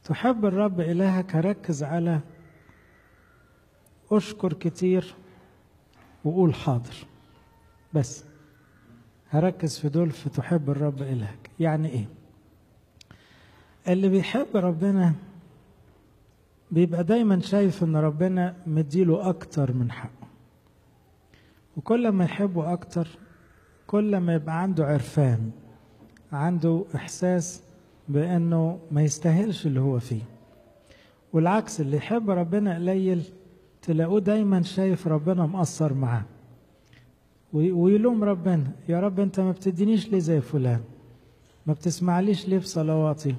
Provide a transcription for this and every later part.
تحب الرب إلهك ركز على أشكر كتير وقول حاضر بس هركز في دول في تحب الرب إلهك يعني إيه اللي بيحب ربنا بيبقى دايما شايف ان ربنا مديله اكتر من حقه وكل ما يحبه اكتر كل ما يبقى عنده عرفان عنده احساس بانه ما يستاهلش اللي هو فيه والعكس اللي يحب ربنا قليل تلاقوه دايما شايف ربنا مقصر معاه ويلوم ربنا يا رب انت ما بتدينيش ليه زي فلان ما بتسمعليش ليه في صلواتي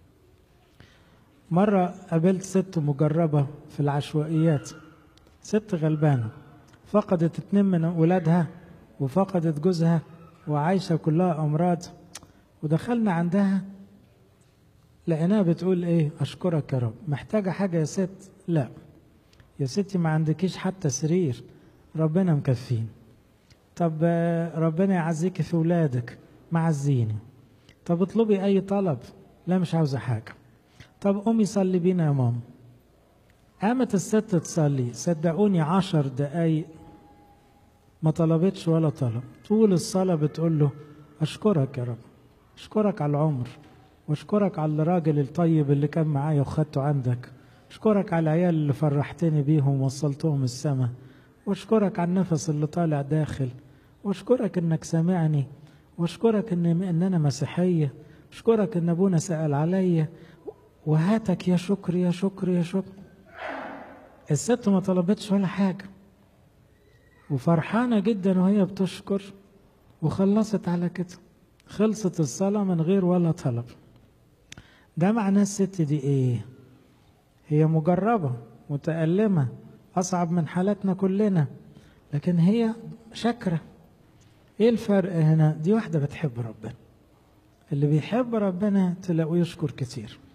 مرة قابلت ست مجربة في العشوائيات ست غلبانة فقدت اتنين من ولادها وفقدت جوزها وعايشة كلها أمراض ودخلنا عندها لقيناها بتقول ايه اشكرك يا رب محتاجة حاجة يا ست لا يا ستي ما عندكيش حتى سرير ربنا مكفين طب ربنا يعزيكي في ولادك معزيني طب اطلبي اي طلب لا مش عاوزة حاجة طب قومي صلي بينا يا ماما قامت الست تصلي صدقوني عشر دقايق ما طلبتش ولا طلب طول الصلاة بتقول له أشكرك يا رب أشكرك على العمر وأشكرك على الراجل الطيب اللي كان معايا وخدته عندك أشكرك على العيال اللي فرحتني بيهم ووصلتهم السما وأشكرك على النفس اللي طالع داخل وأشكرك إنك سامعني وأشكرك إن, إن أنا مسيحية أشكرك إن أبونا سأل عليا وهاتك يا شكر يا شكر يا شكر الست ما طلبتش ولا حاجة وفرحانة جدا وهي بتشكر وخلصت على كده خلصت الصلاة من غير ولا طلب ده معناه الست دي ايه هي مجربة متألمة أصعب من حالتنا كلنا لكن هي شاكرة ايه الفرق هنا دي واحدة بتحب ربنا اللي بيحب ربنا تلاقوه يشكر كتير